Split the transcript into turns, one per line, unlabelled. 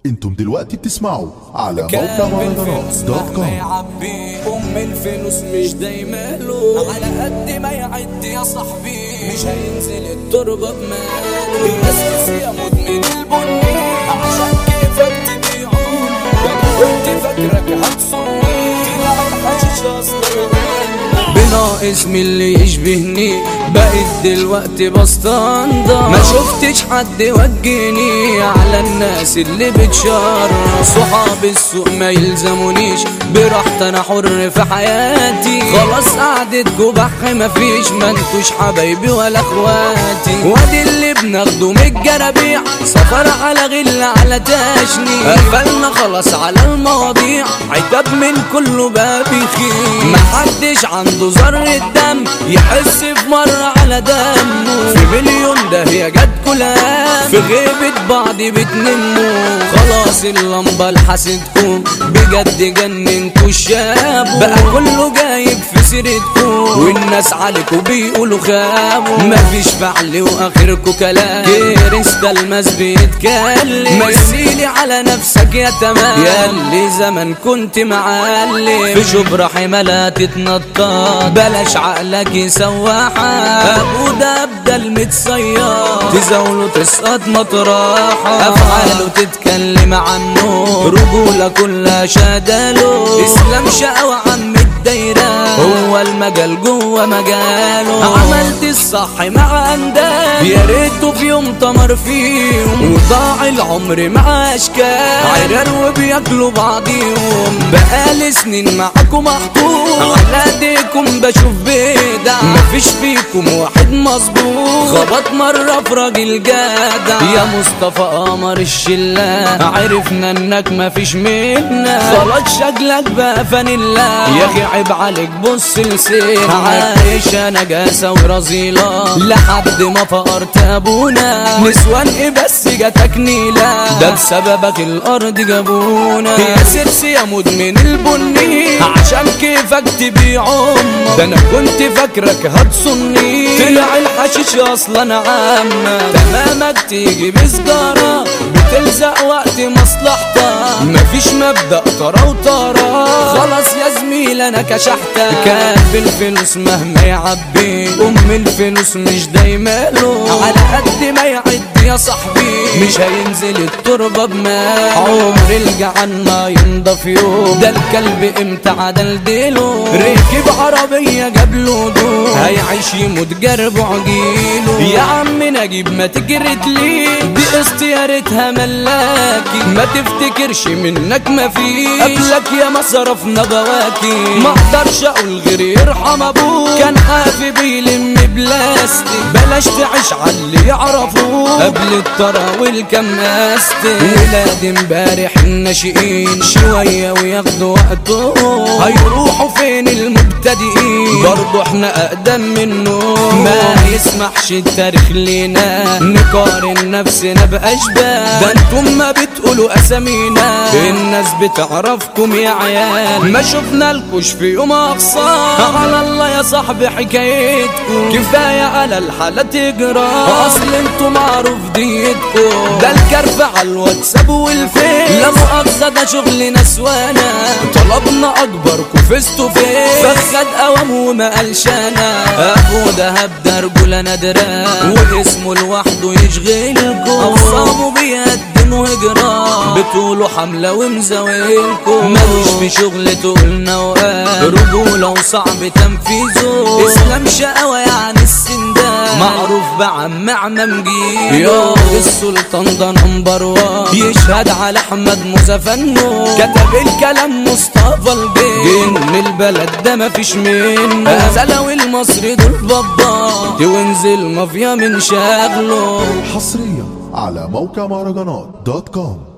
انتم دلوقتي بتسمعوا على موقع
كان
مهرجانات
بالفلوس
دوت
مهما
كوم
يعبي ام الفلوس مش دايما له على قد ما يعد يا صاحبي مش هينزل التربه بماله يمسكس يا مدمن البني عشان كيفك تبيعه انا كنت فاكرك هتصوني طلع الحشيش اصلا بناقص من اللي يشبهني بقيت دلوقتي بستنضر ما شفتش حد وجهني على الناس اللي بتشر صحاب السوق ما يلزمونيش براحتي انا حر في حياتي خلاص قعدتكوا بح مفيش ما انتوش حبايبي ولا اخواتي وادي اللي بناخده من الجرابيع سفر على غل على تاشني قفلنا خلاص على المواضيع عتاب من كله باب يخيل محدش عنده ذرة دم يحس في مرة على دمه في مليون ده هي جت كلها في غيبة بعض بتنموا خلاص اللمبة لحستكم بجد جننتوا الشاب بقى كله جايب في سيرتكم والناس عليكوا بيقولوا خابوا مفيش فعل واخركوا كلام كريستا الماس بيتكلم مثيلي على نفسك يا تمام يا اللي زمان كنت معلم في شبر حمالة تتنطط بلاش عقلك يسوحك ابو ده ابدل متصير تزاوله تسقط مطرحه افعاله تتكلم عنه رجوله كلها شادله اسلام شقوى عم الدايره هو المجال جوه مجاله عملت الصح مع انداد يا ريته في يوم تمر فيهم وضاع العمر مع اشكال عرر وبياكلوا بعضيهم بقالي سنين معاكم محطوط على ايديكم بشوف بدع مفيش فيكم واحد مظبوط خبط مرة في راجل جدع يا مصطفى قمر الشلة عرفنا انك مفيش منا خلاص شكلك بقى فانيلا يا اخي عيب عليك بص لسينك عايش انا جاسة ورزيلة لحد ما فقرت ابونا نسوان ايه بس جاتك نيلة ده بسببك الارض جابونا يا سيرسي يا مدمن البني عشان كيفك تبيع امك ده انا كنت فاكرك هتصني طلع الحشيش اصلا عامة تمامك تيجي بسجارة بتلزق وقت مصلحتك مفيش مبدأ ترى وترى خلاص يا زميل انا كشحتك كان بالفلوس مهما يعبي ام الفلوس مش دايما له على قد ما يعد يا صاحبي مش هينزل التربة بمال عمر الجعان ما ينضف يوم ده الكلب امتى عدل ديله ركب عربية جاب له دول هيعيش يموت جرب عجيله يا عم نجيب ما تجرد ليه دي استيارتها ملاكي ما تفتكرش منك ما فيش قبلك يا ما صرفنا بواكي ما اقدرش اقول غير يرحم ابوك كان حافي بيلم بلاستيك بلاش تعيش على اللي يعرفوه قبل الطرا والكماستيك ولاد امبارح الناشئين شوية وياخدوا وقتهم هيروحوا فين المبتدئين برضو احنا اقدم منهم ما يسمحش التاريخ لينا نقارن نفسنا باشباه ده انتم ما بتقولوا اسامينا الناس بتعرفكم يا عيال ما شفنا لكوش في يوم اقصى على الله يا صاحبي حكايتكم كفايه على الحالة تجرى اصل انتوا معروف ديتكم ده الكرف على الواتساب والفيس لا مؤاخذة ده شغل نسوانا طلبنا اكبركم فزتوا فين فخد قوام وما قالش انا ابو دهب ده رجولة نادرة واسمه لوحده يشغلكم اوصامه بيقدموا هجرة بتقولوا حملة ومزاولكم ملوش في شغل تقولنا وقال رجولة وصعب تنفيذه اسلام شقوة يعني السندان معروف بعم عمام جيل يا السلطان ده نمبر وان يشهد على احمد موسى فنو كتب الكلام مصطفى البيت جن البلد ده مفيش منه زلوي المصري دول بابا وينزل مافيا من شغله
حصريا على موقع مهرجانات دوت كوم